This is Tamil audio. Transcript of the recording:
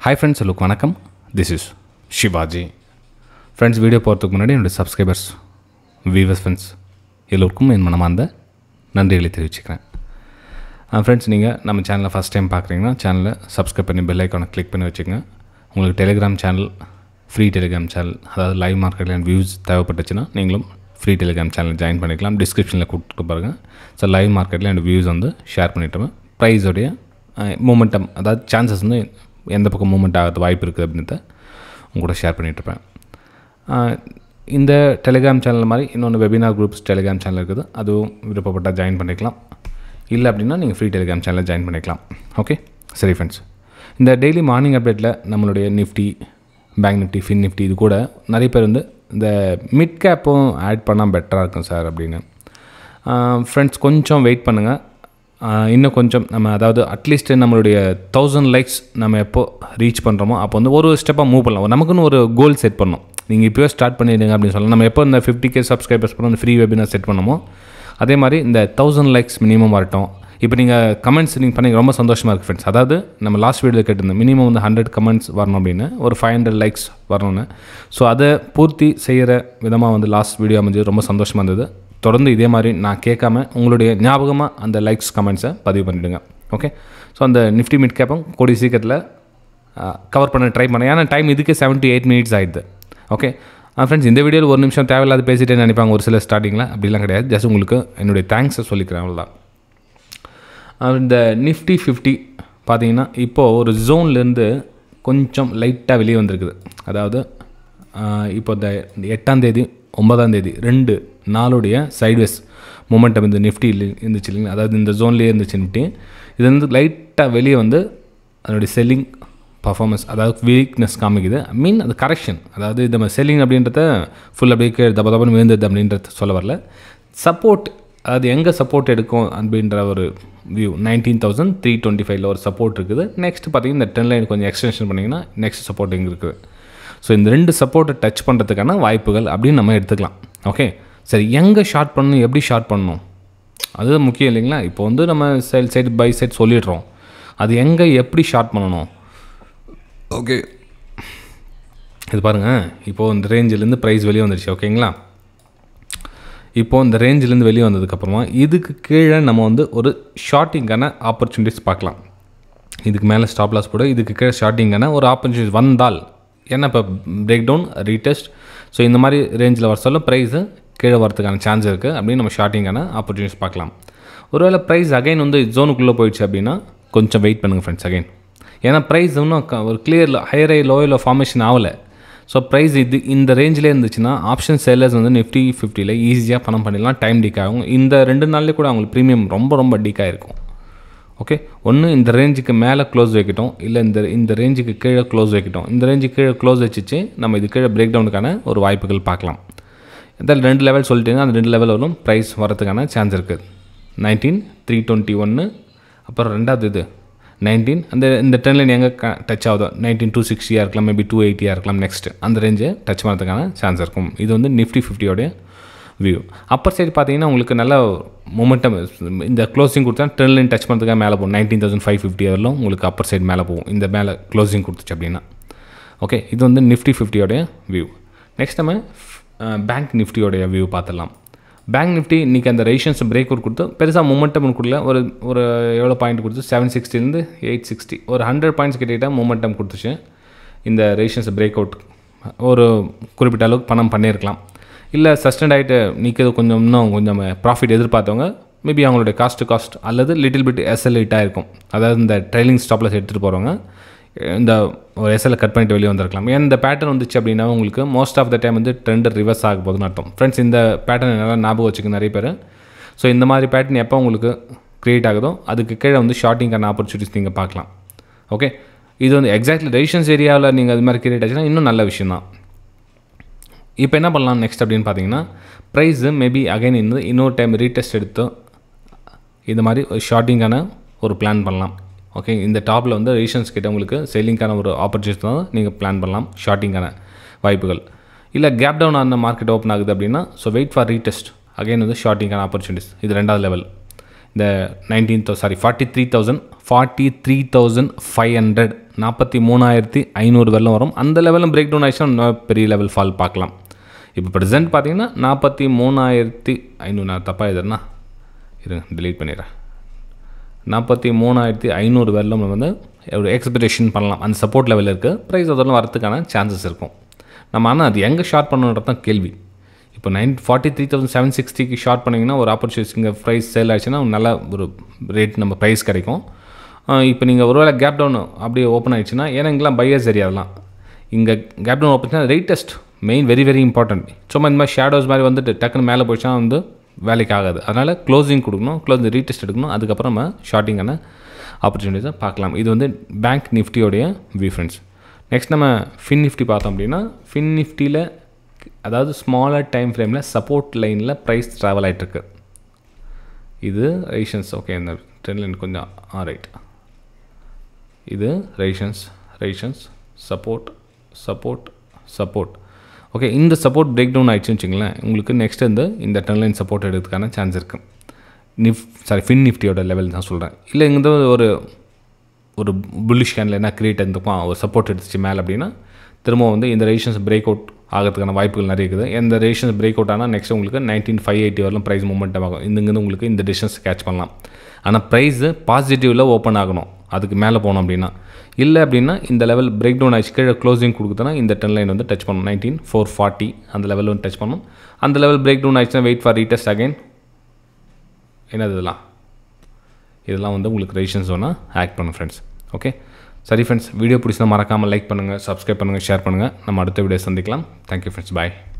ஹாய் ஃப்ரெண்ட்ஸ் லுக் வணக்கம் this is Shivaji friends video போகிறதுக்கு முன்னாடி என்னுடைய சப்ஸ்கிரைபர்ஸ் வீவர்ஸ் ஃப்ரெண்ட்ஸ் எல்லோருக்கும் என் மனமார்ந்த நன்றிகளை தெரிவிச்சுக்கிறேன் ஃப்ரெண்ட்ஸ் நீங்கள் நம்ம சேனலை ஃபஸ்ட் டைம் பார்க்குறீங்கன்னா சேனலை சப்ஸ்கிரைப் பண்ணி பெல் ஐக்கானை கிளிக் பண்ணி வச்சுக்கோங்க உங்களுக்கு Telegram channel free Telegram channel அதாவது லைவ் மார்க்கெட்டில் அண்ட் வியூஸ் தேவைப்பட்டுச்சுன்னா நீங்களும் ஃப்ரீ டெலிகிராம் சேனல் ஜாயின் பண்ணிக்கலாம் டிஸ்கிரிப்ஷனில் கொடுத்துட்டு பாருங்கள் ஸோ லைவ் மார்க்கெட்டில் அண்ட் வியூஸ் வந்து ஷேர் பண்ணிட்டோம் ப்ரைஸோடைய மூமெண்டம் அதாவது சான்சஸ் வந்து எந்த பக்கம் மூமெண்ட் ஆகிறது வாய்ப்பு இருக்குது அப்படின்றத உங்க கூட ஷேர் பண்ணிகிட்ருப்பேன் இந்த டெலிகிராம் சேனல் மாதிரி இன்னொன்று வெபினார் குரூப்ஸ் டெலிகிராம் சேனல் இருக்குது அதுவும் விருப்பப்பட்டால் ஜாயின் பண்ணிக்கலாம் இல்லை அப்படின்னா நீங்கள் ஃப்ரீ டெலிகிராம் சேனலில் ஜாயின் பண்ணிக்கலாம் ஓகே சரி ஃப்ரெண்ட்ஸ் இந்த டெய்லி மார்னிங் அப்டேட்டில் நம்மளுடைய Nifty bank Nifty fin Nifty இது கூட நிறைய பேர் வந்து இந்த மிட் கேப்பும் ஆட் பண்ணால் பெட்டராக இருக்கும் சார் அப்படின்னு ஃப்ரெண்ட்ஸ் கொஞ்சம் வெயிட் பண்ணுங்கள் இன்னும் கொஞ்சம் நம்ம அதாவது அட்லீஸ்ட் நம்மளுடைய தௌசண்ட் லைக்ஸ் நம்ம எப்போ ரீச் பண்ணுறோமோ அப்போ வந்து ஒரு ஸ்டெப்பாக மூவ் பண்ணலாம் நமக்குன்னு ஒரு கோல் செட் பண்ணணும் நீங்கள் இப்போயே ஸ்டார்ட் பண்ணிடுங்க அப்படின்னு சொல்லலாம் நம்ம எப்போ இந்த ஃபிஃப்டி கே சப்ஸ்கிரைபர்ஸ் பண்ணோம் ஃப்ரீ வெபினார் செட் பண்ணமோ அதே மாதிரி இந்த தௌசண்ட் லைக்ஸ் மினிமம் வரட்டும் இப்போ நீங்கள் கமெண்ட்ஸ் நீங்கள் பண்ணி ரொம்ப சந்தோஷமாக இருக்குது ஃப்ரெண்ட்ஸ் அதாவது நம்ம லாஸ்ட் வீடியோ கேட்டிருந்தோம் மினிமம் வந்து ஹண்ட்ரட் கமெண்ட்ஸ் வரணும் அப்படின்னு ஒரு ஃபைவ் ஹண்ட்ரட் லைக்ஸ் வரணும்னு ஸோ அதை பூர்த்தி செய்கிற விதமாக வந்து லாஸ்ட் வீடியோ அமைஞ்சது ரொம்ப சந்தோஷமாக இருந்தது தொடர்ந்து இதே மாதிரி நான் கேட்காம உங்களுடைய ஞாபகமாக அந்த லைக்ஸ் கமெண்ட்ஸை பதிவு பண்ணிவிடுங்க ஓகே ஸோ அந்த நிஃப்டி மிட் கேப்பும் கூடிய சீக்கிரத்தில் கவர் பண்ண ட்ரை பண்ணேன் ஏன்னா டைம் இதுக்கு செவன்ட்டி எயிட் மினிட்ஸ் ஆயிடுது ஓகே ஃப்ரெண்ட்ஸ் இந்த வீடியோவில் ஒரு நிமிஷம் தேவையில்லாத பேசிட்டே நினைப்பாங்க ஒரு சில ஸ்டார்டிங்கில் அப்படிலாம் கிடையாது ஜஸ்ட் உங்களுக்கு என்னுடைய தேங்க்ஸை சொல்லிக்கிறேன் அவ்வளோதான் இந்த நிஃப்டி ஃபிஃப்டி பார்த்தீங்கன்னா இப்போது ஒரு ஜோன்லேருந்து கொஞ்சம் லைட்டாக வெளியே வந்திருக்குது அதாவது இப்போ இந்த எட்டாந்தேதி ஒன்பதாந்தேதி ரெண்டு நாளுடைய சைட்வேஸ் மூமெண்டம் இந்த நிஃப்டி இருந்துச்சு இல்லைங்களா அதாவது இந்த ஜோன்லேயே இருந்துச்சு நிஃப்டி இது வந்து லைட்டாக வெளியே வந்து அதனுடைய செல்லிங் பர்ஃபார்மன்ஸ் அதாவது வீக்னஸ் காமிக்குது மீன் அது கரெக்ஷன் அதாவது நம்ம செல்லிங் அப்படின்றத ஃபுல் அப்படியே தப தபன்னு விழுந்தது அப்படின்றத சொல்ல வரல சப்போர்ட் அது எங்கே சப்போர்ட் எடுக்கும் அப்படின்ற ஒரு view nineteen thousand three twenty ஃபைவ்ல ஒரு சப்போர்ட் இருக்குது நெக்ஸ்ட் பார்த்தீங்கன்னா இந்த டென் லைன் கொஞ்சம் எக்ஸ்டென்ஷன் பண்ணிங்கன்னா நெக்ஸ்ட் சப்போர்ட் எங்கே இருக்குது ஸோ இந்த ரெண்டு சப்போர்ட்டை டச் பண்ணுறதுக்கான வாய்ப்புகள் அப்படின்னு நம்ம எடுத்துக்கலாம் ஓகே சரி எங்கே ஷார்ட் பண்ணணும் எப்படி ஷார்ட் பண்ணணும் அதுதான் முக்கியம் இல்லைங்களா இப்போ வந்து நம்ம சைட் சைடு பை சைட் சொல்லிடுறோம் அது எங்கே எப்படி ஷார்ட் பண்ணணும் ஓகே இது பாருங்கள் இப்போது இந்த ரேஞ்சிலேருந்து ப்ரைஸ் வெளியே வந்துடுச்சு ஓகேங்களா இப்போது இந்த ரேஞ்சிலேருந்து வெளியே வந்ததுக்கப்புறமா இதுக்கு கீழே நம்ம வந்து ஒரு ஷார்ட்டிங்கான ஆப்பர்ச்சுனிட்டிஸ் பார்க்கலாம் இதுக்கு மேலே ஸ்டாப் லாஸ் போட இதுக்கு கீழே ஷார்ட்டிங்கான ஒரு ஆப்பர்ச்சுனிட்டிஸ் வந்தால் ஏன்னா இப்போ பிரேக் டவுன் ரீடெஸ்ட் ஸோ இந்த மாதிரி ரேஞ்சில் வர சொல்ல ப்ரைஸு கீழே வரதுக்கான சான்ஸ் இருக்குது அப்படின்னு நம்ம ஷார்ட்டிங்கான ஆப்பர்ச்சுனிட்டிஸ் பார்க்கலாம் ஒருவேளை ப்ரைஸ் அகைன் வந்து ஜோனுக்குள்ளே போயிடுச்சு அப்படின்னா கொஞ்சம் வெயிட் பண்ணுங்கள் ஃப்ரெண்ட்ஸ் அகைன் ஏன்னா ப்ரைஸ் இன்னும் ஒரு கிளியர் ஹையர் ஐ லோயில் ஃபார்மேஷன் ஆகலை ஸோ ப்ரைஸ் இது இந்த ரேஞ்சிலே இருந்துச்சுன்னா ஆப்ஷன் சேலர்ஸ் வந்து நிஃப்டி ஃபிஃப்டியில் ஈஸியாக பணம் பண்ணிடலாம் டைம் டிக் ஆகும் இந்த ரெண்டு நாள்லேயே கூட அவங்களுக்கு ப்ரீமியம் ரொம்ப ரொம்ப டிக்காக இருக்கும் ஓகே ஒன்று இந்த ரேஞ்சுக்கு மேலே க்ளோஸ் வைக்கட்டும் இல்லை இந்த இந்த ரேஞ்சுக்கு கீழே க்ளோஸ் வைக்கட்டும் இந்த ரேஞ்சுக்கு கீழே க்ளோஸ் வச்சுச்சு நம்ம இது கீழே பிரேக் டவுனுக்கான ஒரு வாய்ப்புகள் பார்க்கலாம் இதில் ரெண்டு லெவல் சொல்லிட்டீங்கன்னா அந்த ரெண்டு லெவல் வரும் ப்ரைஸ் வரதுக்கான சான்ஸ் இருக்குது நைன்டீன் த்ரீ டுவெண்ட்டி ஒன்று அப்புறம் ரெண்டாவது இது நைன்டீன் அந்த இந்த டென் லைன் எங்கே டச் ஆகுதோ நைன்டீன் டூ சிக்ஸ்டியாக இருக்கலாம் மேபி டூ எயிட்டியாக இருக்கலாம் நெக்ஸ்ட் அந்த ரேஞ்சை டச் பண்ணுறதுக்கான சான்ஸ் இருக்கும் இது வந்து நிஃப்டி ஃபிஃப்டியோடைய வியூ அப்பர் சைடு பார்த்தீங்கன்னா உங்களுக்கு நல்ல மூமெண்டம் இந்த க்ளோசிங் கொடுத்தா ட்ரெண்ட் லைன் டச் பண்ணுறதுக்காக மேலே போகும் நைன்டீன் தௌசண்ட் ஃபைவ் ஃபிஃப்டி வரலும் உங்களுக்கு அப்பர் சைடு மேலே போகும் இந்த மேலே க்ளோசிங் கொடுத்துச்சு அப்படின்னா ஓகே இது வந்து நிஃப்டி ஃபிஃப்டியோடைய வியூ நெக்ஸ்ட் நம்ம பேங்க் நிஃப்டியோடைய வியூ பார்த்துடலாம் பேங்க் நிஃப்டி இன்றைக்கி அந்த ரேஷன்ஸ் பிரேக் அவுட் கொடுத்து பெருசாக மூமெண்டம் கொடுக்கல ஒரு ஒரு எவ்வளோ பாயிண்ட் கொடுத்து செவன் சிக்ஸ்டிலேருந்து எயிட் சிக்ஸ்டி ஒரு ஹண்ட்ரட் பாயிண்ட்ஸ் கிட்டே மூமெண்டம் கொடுத்துச்சு இந்த ரேஷன்ஸ் பிரேக் அவுட் ஒரு குறிப்பிட்ட அளவுக்கு பணம் பண்ணியிருக்கலாம் இல்லை சஸ்டெண்ட் ஆகிட்டு நிற்கிறது கொஞ்சம் இன்னும் கொஞ்சம் ப்ராஃபிட் எதிர்பார்த்தவங்க மேபி அவங்களுடைய காஸ்ட் டு காஸ்ட் அல்லது லிட்டில் பிட் எஸ்எல்இட்டாக இருக்கும் அதாவது இந்த ட்ரைலிங் ஸ்டாப்லஸ் எடுத்துகிட்டு போகிறவங்க இந்த ஒரு எஸ்எல்லை கட் பண்ணிட்டு வெளியே வந்திருக்கலாம் ஏன் இந்த பேட்டர்ன் வந்துச்சு அப்படின்னா உங்களுக்கு மோஸ்ட் ஆஃப் த டைம் வந்து ட்ரெண்ட் ரிவர்ஸ் ஆக போகுதுன்னு அர்த்தம் ஃப்ரெண்ட்ஸ் இந்த பேட்டர்ன் நல்லா ஞாபகம் வச்சுக்க நிறைய பேர் ஸோ இந்த மாதிரி பேட்டர்ன் எப்போ உங்களுக்கு க்ரியேட் ஆகுதோ அதுக்கு கீழே வந்து ஷார்ட்டிங்கான ஆப்பர்ச்சுனிட்டிஸ் நீங்கள் பார்க்கலாம் ஓகே இது வந்து எக்ஸாக்ட்லி ரெசிஷன்ஸ் ஏரியாவில் நீங்கள் அது மாதிரி கிரியேட் ஆச்சுன்னா இன்னும் நல்ல விஷயம் தான் இப்போ என்ன பண்ணலாம் நெக்ஸ்ட் அப்படின்னு பார்த்தீங்கன்னா ப்ரைஸு மேபி அகைன் இந்த இன்னொரு டைம் ரீடெஸ்ட் எடுத்து இது மாதிரி ஒரு ஷார்ட்டிங்கான ஒரு பிளான் பண்ணலாம் ஓகே இந்த டாப்பில் வந்து ரெசிஷன்ஸ் கிட்ட உங்களுக்கு செல்லிங்கான ஒரு ஆப்பர்ச்சுனிட்டி தான் நீங்கள் பிளான் பண்ணலாம் ஷார்ட்டிங்கான வாய்ப்புகள் இல்லை கேப் டவுன் ஆன மார்க்கெட் ஓப்பன் ஆகுது அப்படின்னா so wait for retest again வந்து ஷார்ட்டிங்கான ஆப்பர்ச்சுனிட்டிஸ் இது ரெண்டாவது லெவல் இந்த nineteen thou sorry forty three thousand forty three thousand five hundred நாற்பத்தி மூணாயிரத்தி ஐநூறு வரலும் வரும் அந்த லெவலும் பிரேக் டவுன் ஆயிடுச்சுன்னா இன்னும் பெரிய லெவல் ஃபால் பார்க்கலாம் இப்போ ப்ரெசென்ட் பார்த்தீங்கன்னா நாற்பத்தி மூணாயிரத்தி ஐநூறு நான் தப்பாக எதுனா இருங்க delete பண்ணிடுறேன் நாற்பத்தி மூணாயிரத்தி ஐநூறு வரலும் வந்து ஒரு எக்ஸ்பெக்டேஷன் பண்ணலாம் அந்த சப்போர்ட் லெவலில் இருக்குது ப்ரைஸ் அதெல்லாம் வரதுக்கான சான்சஸ் இருக்கும் நம்ம ஆனால் அது எங்கே ஷார்ட் பண்ணணுன்றது தான் கேள்வி இப்போ nine forty three thousand seven சிக்ஸ்டிக்கு ஷார்ட் பண்ணிங்கன்னா ஒரு ஆப்பர்ச்சுனிட்டி இங்கே ப்ரைஸ் சேல் ஆச்சுன்னா நல்ல ஒரு ரேட் நம்ம ப்ரைஸ் கிடைக்கும் இப்போ நீங்கள் ஒருவேளை கேப் டவுன் அப்படியே ஓப்பன் ஆயிடுச்சுன்னா ஏன்னா இங்கெல்லாம் பையர்ஸ் ஏரியா அதெல்லாம் இங்கே gap down open rate test main very very important சும்மா இந்த மாதிரி ஷேடோஸ் மாதிரி வந்துட்டு டக்குன்னு மேலே போயிடுச்சுன்னா வந்து வேலைக்கு ஆகாது அதனால் க்ளோசிங் கொடுக்கணும் க்ளோஸ் ரீடெஸ்ட் எடுக்கணும் அதுக்கப்புறம் நம்ம ஷார்ட்டிங்கான ஆப்பர்ச்சுனிட்டிஸை பார்க்கலாம் இது வந்து பேங்க் நிஃப்டியோடைய வியூ ஃப்ரெண்ட்ஸ் நெக்ஸ்ட் நம்ம ஃபின் நிஃப்டி பார்த்தோம் அப்படின்னா ஃபின் நிஃப்டியில் அதாவது ஸ்மாலர் டைம் ஃப்ரேமில் சப்போர்ட் லைனில் ப்ரைஸ் ட்ராவல் ஆகிட்டுருக்கு இது ரேஷன்ஸ் ஓகே இந்த ட்ரெண்ட் லைன் கொஞ்சம் ஆ ரைட் இது ரேஷன்ஸ் ரேஷன்ஸ் சப்போர்ட் சப்போர்ட் சப்போர்ட் ஓகே இந்த சப்போர்ட் பிரேக் டவுன் ஆயிடுச்சுன்னு வச்சுங்களேன் உங்களுக்கு நெக்ஸ்ட் வந்து இந்த ட்ரெண்ட் லைன் சப்போர்ட் எடுக்கிறதுக்கான சான்ஸ் இருக்குது நிஃப் சாரி ஃபின் நிஃப்டியோட லெவல் தான் சொல்கிறேன் இல்லை இங்கே ஒரு ஒரு புல்லிஷ் கேனில் என்ன கிரியேட் இருந்துக்கும் ஒரு சப்போர்ட் எடுத்துச்சு மேலே அப்படின்னா திரும்ப வந்து இந்த ரேஷன்ஸ் பிரேக் அவுட் ஆகிறதுக்கான வாய்ப்புகள் நிறைய இருக்குது இந்த ரேஷன்ஸ் பிரேக் அவுட் ஆனால் நெக்ஸ்ட் உங்களுக்கு நைன்டீன் ஃபைவ் எயிட்டி வரலும் ப்ரைஸ் மூமெண்டம் ஆகும் இங்கிருந்து உங்களுக்கு இந்த டிஸ்டன்ஸ் கேட்ச் பண்ணலாம் ஆனால் ப்ரைஸு பாசிட்டிவில் ஓப்பன் ஆகணும் அதுக்கு மேலே போனோம் அப்படின்னா இல்லை அப்படின்னா இந்த லெவல் பிரேக் டவுன் ஆச்சு கீழே க்ளோசிங் கொடுக்குதுன்னா இந்த டென் லைன் வந்து டச் பண்ணணும் நைன்டீன் ஃபோர் ஃபார்ட்டி அந்த லெவல் வந்து டச் பண்ணணும் அந்த லெவல் பிரேக் டவுன் ஆயிடுச்சுன்னா வெயிட் ஃபார் ரீடெஸ்ட் அகைன் என்னது இதெல்லாம் இதெல்லாம் வந்து உங்களுக்கு ரெஜிஸ்ட்ரேஷன் சொன்னால் ஆக்ட் பண்ணும் ஃப்ரெண்ட்ஸ் ஓகே சரி ஃப்ரெண்ட்ஸ் வீடியோ பிடிச்சா மறக்காமல் லைக் பண்ணுங்கள் சப்ஸ்கிரைப் பண்ணுங்கள் ஷேர் பண்ணுங்கள் நம்ம அடுத்த வீடியோ சந்திக்கலாம் தேங்க்யூ ஃப்ரெண்ட்ஸ் பாய்